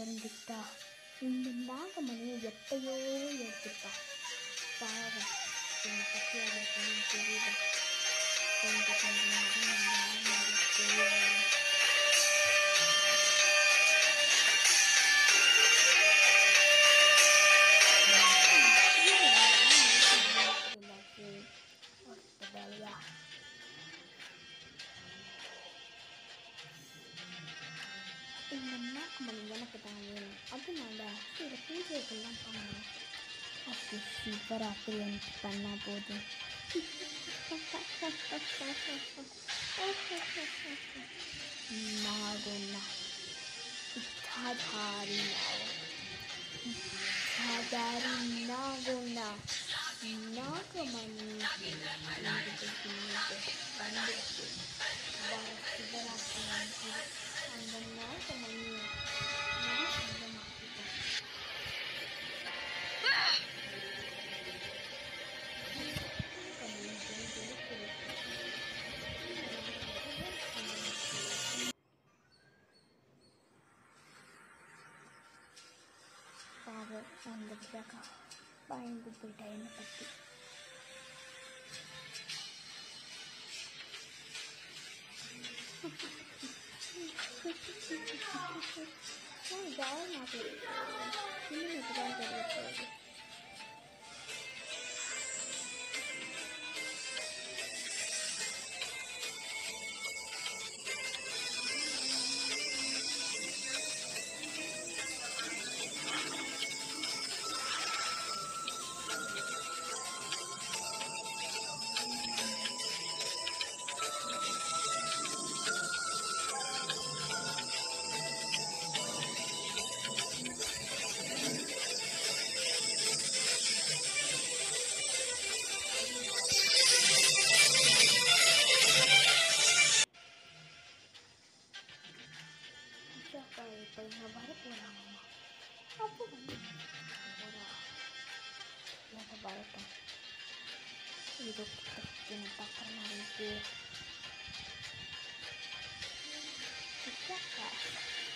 தெரிஞ்சுக்கிட்டா இந்த நாகமணியை எப்பயோ எடுத்துப்பா பாவம் என்னை பற்றி அவளுக்கு ஒன்றும் தெரியல கொஞ்சம் கொஞ்சமாக நம்ம ஆன்மாவுக்கு தெரிய வரும். அடுத்த வேலையா இந்த நாகமணி எனக்கு தான் வேணும் அதனால சில பூஜைகள்லாம் பண்ணணும் அப்படி சிவராத்திரி எனக்கு பண்ணால் போதும் நாகுனா இச்சாதாரி நாகம் இச்சாதாரி நாகுனா நாகமணி வந்துடுச்சு வர சிவராத்திரி அன்று அந்த நாகமணியை நான் சொந்தமாக்கிட்டேன் பாவம் அந்த விசாக்கா பயந்து போயிட்டா என்னை பற்றி ஜாயின் ஆகல இன்னும் இதுதான் தெரிய போகுது விசாக்கா இப்போ இங்கே வர போகிறாங்கம்மா அப்போ வந்து போகிறா எனக்கு வரட்டும் இது என்ன பார்க்குற மாதிரி இருக்கு விசாக்கா